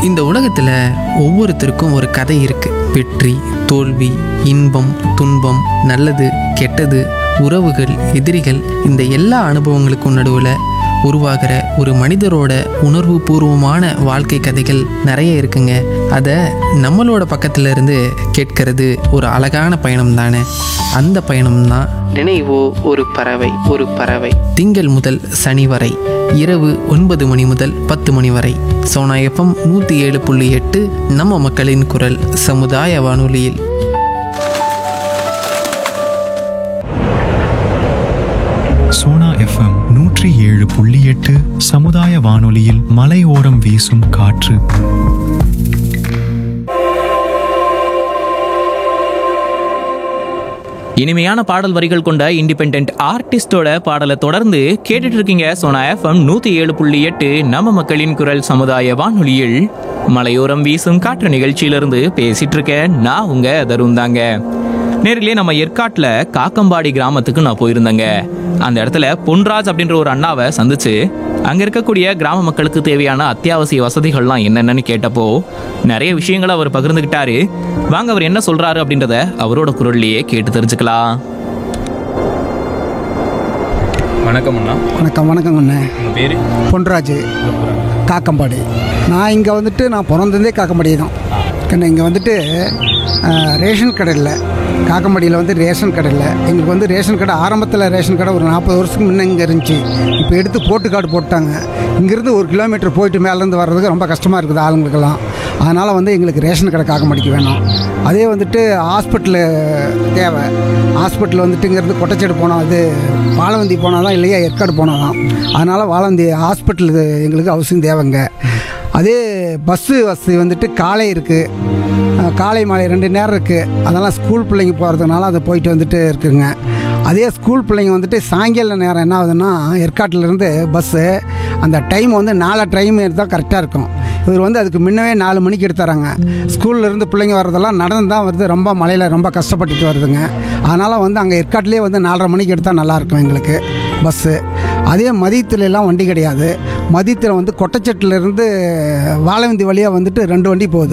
இந்த உலகத்தில் ஒவ்வொருத்தருக்கும் ஒரு கதை இருக்கு வெற்றி தோல்வி இன்பம் துன்பம் நல்லது கெட்டது உறவுகள் எதிரிகள் இந்த எல்லா அனுபவங்களுக்கும் நடுவில் உருவாகிற ஒரு மனிதரோட உணர்வு பூர்வமான வாழ்க்கை கதைகள் நிறைய இருக்குங்க அதை நம்மளோட பக்கத்துல இருந்து கேட்கறது ஒரு அழகான பயணம் தானே அந்த பயணம் தான் நினைவோ ஒரு பறவை ஒரு பறவை திங்கள் முதல் சனி வரை இரவு ஒன்பது மணி முதல் பத்து மணி வரை சோனா எஃப்எம் நூற்றி ஏழு புள்ளி எட்டு நம்ம மக்களின் குரல் சமுதாய வானொலியில் சோனா எஃப்எம் நூற்றி ஏழு புள்ளி எட்டு சமுதாய வானொலியில் மலையோரம் வீசும் காற்று இனிமையான பாடல் வரிகள் கொண்ட இண்டிபெண்ட் ஆர்டிஸ்டோட பாடலை தொடர்ந்து கேட்டுட்டு இருக்கீங்க சோனா எஃப்எம் நூத்தி ஏழு புள்ளி எட்டு நம்ம மக்களின் குரல் சமுதாய வானொலியில் மலையோரம் வீசும் காற்று நிகழ்ச்சியிலிருந்து பேசிட்டு இருக்கேன் நான் உங்க தருண் தாங்க நேரிலே நம்ம ஏற்காட்டுல காக்கம்பாடி கிராமத்துக்கு நான் போயிருந்தேங்க அந்த இடத்துல பொன்ராஜ் அப்படின்ற ஒரு அண்ணாவை சந்திச்சு அங்க இருக்கக்கூடிய கிராம மக்களுக்கு தேவையான அத்தியாவசிய வசதிகள்லாம் என்னென்னு கேட்டப்போ நிறைய விஷயங்களை அவர் பகிர்ந்துகிட்டாரு வாங்க அவர் என்ன சொல்றாரு அப்படின்றத அவரோட குரல்லையே கேட்டு தெரிஞ்சுக்கலாம் வணக்கம் அண்ணா வணக்கம் வணக்கங்கண்ணே உங்க பேரு பொன்ராஜ் காக்கம்பாடி நான் இங்கே வந்துட்டு நான் பிறந்ததே காக்கம்பாடி தான் கண்ணு இங்கே வந்துட்டு ஆஹ், ரேஷன் கடை இல்லை காக்கம்பாடியில் வந்து ரேஷன் கடை இல்லை எங்களுக்கு வந்து ரேஷன் கடை ஆரம்பத்தில் ரேஷன் கடை ஒரு நாற்பது வருஷத்துக்கு முன்னே இங்கே இருந்துச்சு இப்போ எடுத்து போட்டு கார்டு போட்டாங்க இங்கேருந்து ஒரு கிலோமீட்டர் போயிட்டு மேலேருந்து வர்றதுக்கு ரொம்ப கஷ்டமாக இருக்குது ஆளுங்களுக்கெல்லாம் அதனால் வந்து எங்களுக்கு ரேஷன் கடை காக்கம்பாடிக்கு வேணும் அதே வந்துட்டு ஹாஸ்பிட்டலு தேவை ஹாஸ்பிட்டல் வந்துட்டு இங்கேருந்து கொட்டச்சேடு போனால் அது வாழவந்தி போனால் தான் இல்லையா ஏற்காடு போனால் தான் அதனால் வாழவந்தி ஹாஸ்பிட்டல் எங்களுக்கு அவசியம் தேவைங்க அதே பஸ்ஸு வசதி வந்துட்டு காலை இருக்குது காலை மாலை ரெண்டு நேரம் இருக்குது அதெல்லாம் ஸ்கூல் பிள்ளைங்க போகிறதுனால அது போயிட்டு வந்துட்டு இருக்குங்க அதே ஸ்கூல் பிள்ளைங்க வந்துட்டு சாயங்கால நேரம் என்ன ஆகுதுன்னா ஏற்காட்டிலேருந்து பஸ்ஸு அந்த டைம் வந்து நாலு டைம் தான் கரெக்டாக இருக்கும் இவர் வந்து அதுக்கு முன்னவே நாலு மணிக்கு எடுத்துறாங்க ஸ்கூல்ல இருந்து பிள்ளைங்க வர்றதெல்லாம் நடந்து தான் வருது ரொம்ப மழையில் ரொம்ப கஷ்டப்பட்டுட்டு வருதுங்க அதனால் வந்து அங்கே ஏற்காட்டிலே வந்து நாலரை மணிக்கு எடுத்தால் நல்லாயிருக்கும் எங்களுக்கு பஸ்ஸு அதே மதியத்துல எல்லாம் வண்டி கிடையாது மதியத்தில் வந்து கொட்டச்சட்டிலேருந்து வாழவந்தி வழியாக வந்துட்டு ரெண்டு வண்டி போகுது